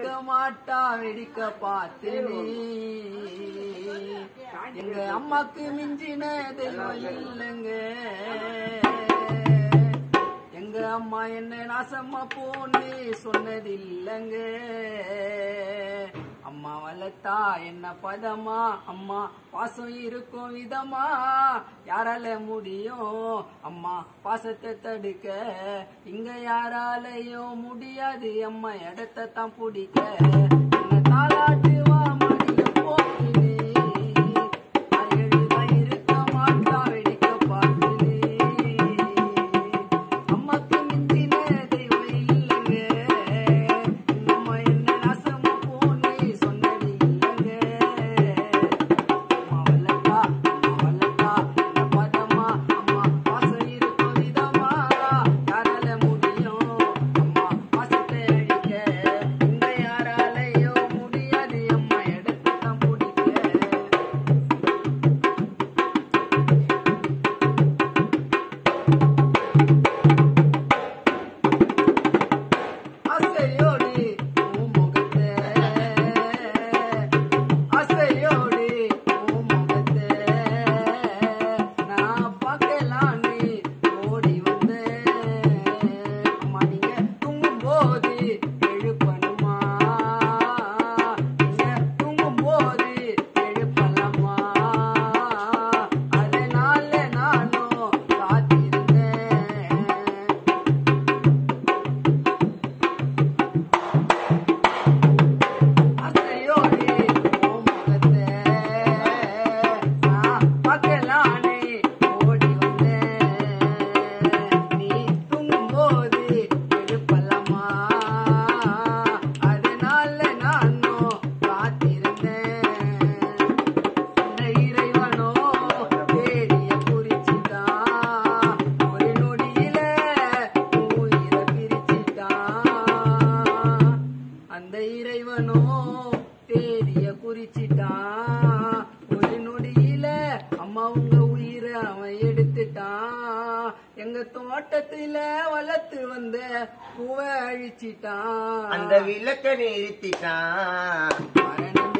வெடிக்க மாட்டா வெடிக்க பார்த்து நீ எங்க அம்மாக்கு மிஞ்சின தெய்வம் இல்லைங்க எங்க அம்மா என்ன நாசமா போன்னு சொன்னதில்லைங்க அம்மா வளர்த்தா என்ன பதமா அம்மா பாசம் இருக்கும் விதமா யாரால முடியும் அம்மா பாசத்தை தடுக்க இங்க யாராலையும் முடியாது அம்மா இடத்தை தான் பிடிக்க என்ன தாளாட்டுவா மடிய போக்கினே அழுதா இருக்க மாட்டா வெடிக்க பார்த்துனே அம்மாக்கு மிஞ்சின தெய்வம் இல்லைங்க அம்மா என்ன நாசமா போன்னு சொன்னது இல்லைங்க அம்மா வல்லக்கா அம்மா வல்லக்கா என்ன பதமா அம்மா பாசம் இருக்கும் விதமா யாரால முடியும் அம்மா பாசத்தை அழிக்க இங்க யாராலையோ முடியாது அம்மா இடத்தை தான் பிடிக்க அசையோடு உன் முகத்தை அசையோடு உன் முகத்தை நான் பார்க்கலான்னு ஓடி வந்தேன் அம்மா நீங்க தூங்கும் போது எழுப்பணுமா நீங்க தூங்கும் போது எழுப்பலாமா அதனால நானும் காத்திருந்தேன் அசையோடு உன் முகத்தை நான் பார்க்கலான்னு ஓடி வந்தேன் நீ தூங்கும்போது எழுப்பலாமா அதனால நானும் காத்திருந்தேன் இந்த இறைவனோ தேடிய குறிச்சிட்டான் ஒரு நொடியில உயிரை பிரிச்சிட்டான் அந்த இறைவனோ தேடிய குறிச்சிட்டான் ஒரு நொடியில அம்மா உங்க உயிரை அவன் எடுத்துட்டான் எங்க தோட்டத்துல வளர்த்து வந்த பூவை அழிச்சிட்டான் அந்த விளக்க நிறுத்திட்டான் மரணம்